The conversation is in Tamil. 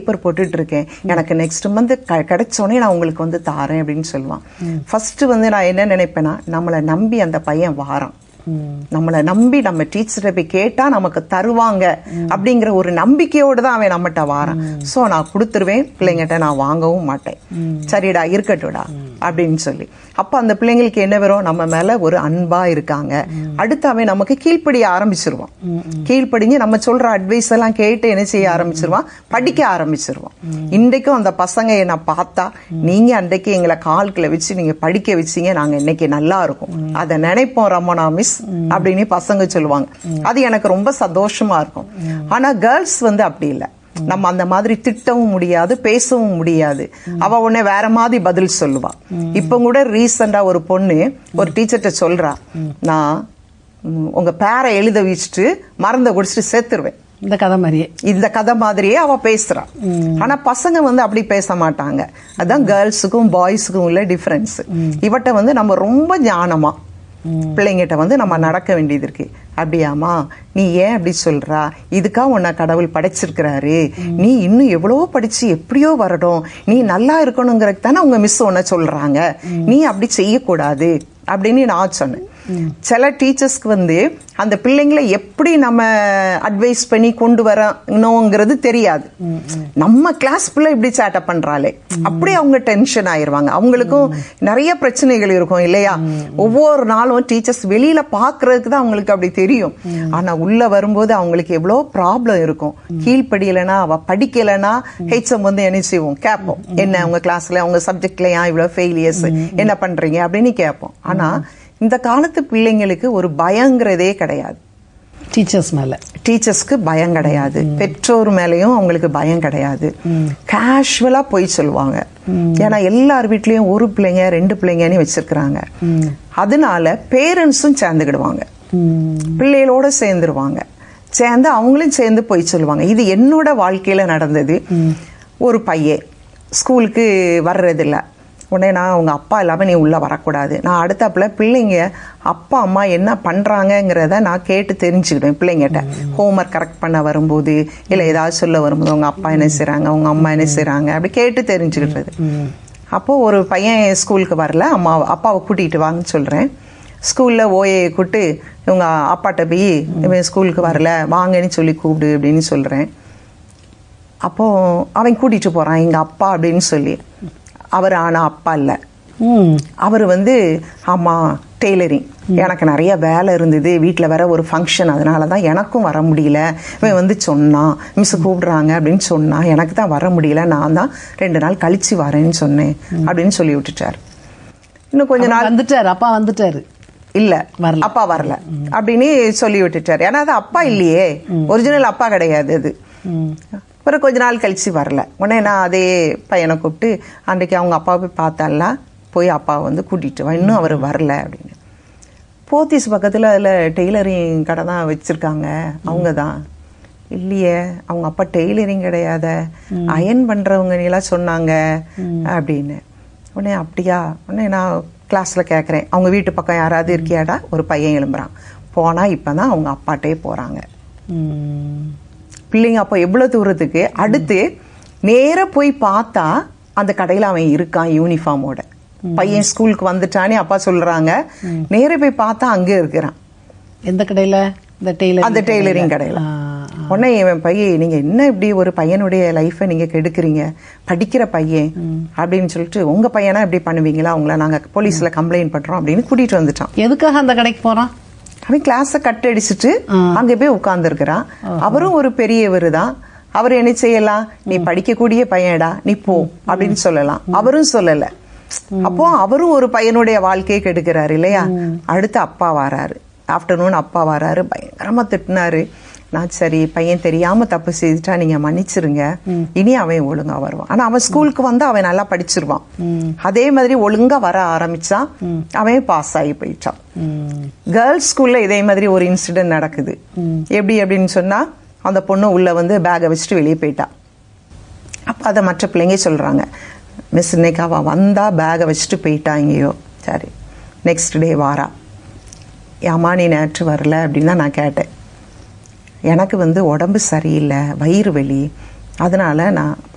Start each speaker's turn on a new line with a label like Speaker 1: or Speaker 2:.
Speaker 1: பேப்பர் போட்டுட்டு இருக்கேன் எனக்கு நெக்ஸ்ட் மந்த் கிடைச்சோடனே நான் உங்களுக்கு வந்து தாரேன் அப்படின்னு சொல்லுவான் ஃபர்ஸ்ட் வந்து நான் என்ன நினைப்பேன்னா நம்மளை நம்பி அந்த பையன் வாரான் நம்மளை நம்பி நம்ம டீச்சரை போய் கேட்டா நமக்கு தருவாங்க அப்படிங்கிற ஒரு நம்பிக்கையோடு தான் அவன் நம்மகிட்ட வாரான் சோ நான் கொடுத்துருவேன் பிள்ளைங்கிட்ட நான் வாங்கவும் மாட்டேன் சரிடா இருக்கட்டும்டா அப்படின்னு சொல்லி அப்ப அந்த பிள்ளைங்களுக்கு என்ன வரும் நம்ம மேல ஒரு அன்பா இருக்காங்க அடுத்து அவன் நமக்கு கீழ்ப்படிய ஆரம்பிச்சிருவான் கீழ்ப்படிஞ்சு நம்ம சொல்ற அட்வைஸ் எல்லாம் கேட்டு என்ன செய்ய ஆரம்பிச்சிருவான் படிக்க ஆரம்பிச்சிருவான் இன்றைக்கும் அந்த பசங்க என்ன பார்த்தா நீங்க அன்றைக்கு எங்களை கால்குள்ள வச்சு நீங்க படிக்க வச்சீங்க நாங்க இன்னைக்கு நல்லா இருக்கும் அதை நினைப்போம் ரமணா மிஸ் அப்படின்னு பசங்க சொல்லுவாங்க அது எனக்கு ரொம்ப சந்தோஷமா இருக்கும் ஆனா கேர்ள்ஸ் வந்து அப்படி இல்லை நம்ம அந்த மாதிரி திட்டவும் முடியாது பேசவும் முடியாது அவ உடனே வேற மாதிரி பதில் சொல்லுவா இப்ப கூட ரீசெண்டா ஒரு பொண்ணு ஒரு டீச்சர்கிட்ட சொல்றா நான் ம், உங்க பேரை எழுத வச்சுட்டு மறந்த குடிச்சிட்டு சேர்த்துருவேன்
Speaker 2: இந்த கதை மாதிரியே
Speaker 1: இந்த கதை மாதிரியே அவ பேசுறா ஆனா பசங்க வந்து அப்படி பேச மாட்டாங்க அதான் கேர்ள்ஸுக்கும் பாய்ஸுக்கும் உள்ள டிஃபரன்ஸ் இவட்ட வந்து நம்ம ரொம்ப ஞானமா பிள்ளைங்கிட்ட வந்து நம்ம நடக்க வேண்டியது இருக்கு அப்படியாமா நீ ஏன் அப்படி சொல்றா இதுக்கா உன்னை கடவுள் படைச்சிருக்கிறாரு நீ இன்னும் எவ்வளவோ படிச்சு எப்படியோ வரணும் நீ நல்லா இருக்கணுங்கிறதுக்கு தானே உங்க மிஸ் உன்னை சொல்றாங்க நீ அப்படி செய்யக்கூடாது அப்படின்னு நான் சொன்னேன் சில டீச்சர்ஸ்க்கு வந்து அந்த பிள்ளைங்களை எப்படி நம்ம அட்வைஸ் பண்ணி கொண்டு வரணுங்கிறது தெரியாது நம்ம கிளாஸ் பிள்ளை இப்படி சேட்டை பண்றாளே அப்படி அவங்க டென்ஷன் ஆயிருவாங்க அவங்களுக்கும் நிறைய பிரச்சனைகள் இருக்கும் இல்லையா ஒவ்வொரு நாளும் டீச்சர்ஸ் வெளியில பாக்குறதுக்கு தான் அவங்களுக்கு அப்படி தெரியும் ஆனா உள்ள வரும்போது அவங்களுக்கு எவ்வளவு ப்ராப்ளம் இருக்கும் கீழ்ப்படியலைன்னா அவ படிக்கலைன்னா ஹெச்எம் வந்து என்ன செய்வோம் கேட்போம் என்ன உங்க கிளாஸ்ல உங்க சப்ஜெக்ட்ல ஏன் இவ்வளவு ஃபெயிலியர்ஸ் என்ன பண்றீங்க அப்படின்னு கேட்போம் ஆனா இந்த காலத்து பிள்ளைங்களுக்கு ஒரு பயங்கிறதே கிடையாது
Speaker 2: டீச்சர்ஸ் மேல
Speaker 1: டீச்சர்ஸ்க்கு பயம் கிடையாது பெற்றோர் மேலயும் அவங்களுக்கு பயம் கிடையாது கேஷுவலா போய் சொல்லுவாங்க ஏன்னா எல்லார் வீட்லயும் ஒரு பிள்ளைங்க ரெண்டு பிள்ளைங்கன்னு வச்சிருக்கிறாங்க அதனால பேரண்ட்ஸும் சேர்ந்துக்கிடுவாங்க பிள்ளைகளோட சேர்ந்துருவாங்க சேர்ந்து அவங்களும் சேர்ந்து போய் சொல்லுவாங்க இது என்னோட வாழ்க்கையில நடந்தது ஒரு பையன் ஸ்கூலுக்கு வர்றதில்ல உடனே நான் அவங்க அப்பா இல்லாம நீ உள்ள வரக்கூடாது நான் அடுத்தாப்புல பிள்ளைங்க அப்பா அம்மா என்ன பண்றாங்கங்கிறத நான் கேட்டு தெரிஞ்சுக்கிடுவேன் பிள்ளைங்கிட்ட ஹோம்ஒர்க் கரெக்ட் பண்ண வரும்போது இல்ல ஏதாவது சொல்ல வரும்போது அவங்க அப்பா என்ன செய்றாங்க அவங்க அம்மா என்ன செய்றாங்க அப்படி கேட்டு தெரிஞ்சுக்கிட்டது அப்போ ஒரு பையன் ஸ்கூலுக்கு வரல அம்மா அப்பாவை கூட்டிட்டு வாங்கன்னு சொல்றேன் ஸ்கூல்ல ஓஏ கூட்டு இவங்க அப்பாட்ட போய் இவன் ஸ்கூலுக்கு வரல வாங்கன்னு சொல்லி கூப்பிடு அப்படின்னு சொல்றேன் அப்போ அவன் கூட்டிட்டு போறான் எங்க அப்பா அப்படின்னு சொல்லி அவர் ஆனா அப்பா இல்ல
Speaker 2: ம்
Speaker 1: அவர் வந்து ஆமா டெய்லரிங் எனக்கு நிறைய வேலை இருந்தது வீட்டில் வேற ஒரு ஃபங்க்ஷன் அதனால தான் எனக்கும் வர முடியல இவன் வந்து சொன்னான் மிஸ் கூப்பிடுறாங்க அப்படின்னு சொன்னா எனக்கு தான் வர முடியல நான் தான் ரெண்டு நாள் கழிச்சு வரேன்னு சொன்னேன் அப்படின்னு சொல்லி விட்டுட்டார் இன்னும் கொஞ்ச நாள்
Speaker 2: அவர் வந்துட்டாரு அப்பா வந்துட்டாரு
Speaker 1: இல்ல
Speaker 2: வரல.
Speaker 1: அப்பா வரல அப்படின்னு சொல்லி விட்டுட்டாரு ஏன்னா அது அப்பா இல்லையே ஒரிஜினல் அப்பா கிடையாது அது
Speaker 2: ம்
Speaker 1: அப்புறம் கொஞ்ச நாள் கழிச்சு வரல உடனே நான் அதே பையனை கூப்பிட்டு அன்றைக்கு அவங்க அப்பாவை போய் பார்த்தால போய் அப்பாவை வந்து கூட்டிட்டு வா இன்னும் அவர் வரல அப்படின்னு போத்தீஸ் பக்கத்துல அதுல டெய்லரிங் கடை தான் வச்சிருக்காங்க அவங்க தான் இல்லையே அவங்க அப்பா டெய்லரிங் கிடையாத அயன் பண்றவங்க நீலாம் சொன்னாங்க அப்படின்னு உடனே அப்படியா உடனே நான் கிளாஸ்ல கேட்குறேன் அவங்க வீட்டு பக்கம் யாராவது இருக்கியாடா ஒரு பையன் எழும்புறான் போனா இப்பதான் அவங்க அப்பாட்டே போறாங்க
Speaker 2: ம்
Speaker 1: பிள்ளைங்க அப்போ எவ்வளவு தூரத்துக்கு அடுத்து நேரா போய் பார்த்தா அந்த கடையில அவன் இருக்கான் யூனிஃபார்மோட பையன் ஸ்கூலுக்கு வந்துட்டானே அப்பா சொல்றாங்க நேரா போய் பார்த்தா அங்க இருக்கிறான்
Speaker 2: எந்த கடையில இந்த டெய்லர்
Speaker 1: அந்த டெய்லரிங் கடையில உடனே இவன் பையன் நீங்க என்ன இப்படி ஒரு பையனுடைய லைஃபை நீங்க கெடுக்குறீங்க படிக்கிற பையன் அப்படின்னு சொல்லிட்டு உங்க பையனா இப்படி பண்ணுவீங்களா உங்களை நாங்க போலீஸ்ல கம்ப்ளைண்ட் பண்றோம் அப்படின்னு கூட்டிட்டு வந்துட்டான்
Speaker 2: எதுக்காக அந்த கடைக்கு போறான்
Speaker 1: அவன் கிளாஸ கட் அடிச்சுட்டு அங்க போய் உட்கார்ந்து இருக்கிறான் அவரும் ஒரு பெரியவர் தான் அவர் என்ன செய்யலாம் நீ படிக்கக்கூடிய பையன்டா நீ போ அப்படின்னு சொல்லலாம் அவரும் சொல்லல அப்போ அவரும் ஒரு பையனுடைய வாழ்க்கையை கெடுக்கிறாரு இல்லையா அடுத்து அப்பா வராரு ஆஃப்டர்நூன் அப்பா வராரு பயங்கரமா திட்டினாரு நான் சரி பையன் தெரியாம தப்பு செய்துட்டா நீங்க மன்னிச்சிருங்க இனி அவன் ஒழுங்கா வருவான் ஆனா அவன் ஸ்கூலுக்கு வந்து அவன் நல்லா படிச்சிருவான் அதே மாதிரி ஒழுங்கா வர ஆரம்பிச்சான் அவன் பாஸ் ஆகி போயிட்டான்
Speaker 2: ம்
Speaker 1: கேர்ள்ஸ் ஸ்கூல்ல இதே மாதிரி ஒரு இன்சிடென்ட் நடக்குது எப்படி அப்படின்னு சொன்னா அந்த பொண்ணு உள்ள வந்து பேகை வச்சுட்டு வெளியே போயிட்டா அப்ப அதை மற்ற பிள்ளைங்க சொல்றாங்க மிஸ் இன்னைக்கு அவ வந்தா பேகை வச்சுட்டு போயிட்டா எங்கேயோ சரி நெக்ஸ்ட் டே வாரா ஏம்மா நீ நேற்று வரல அப்படின்னு தான் நான் கேட்டேன் எனக்கு வந்து உடம்பு சரியில்லை வயிறு வலி அதனால நான்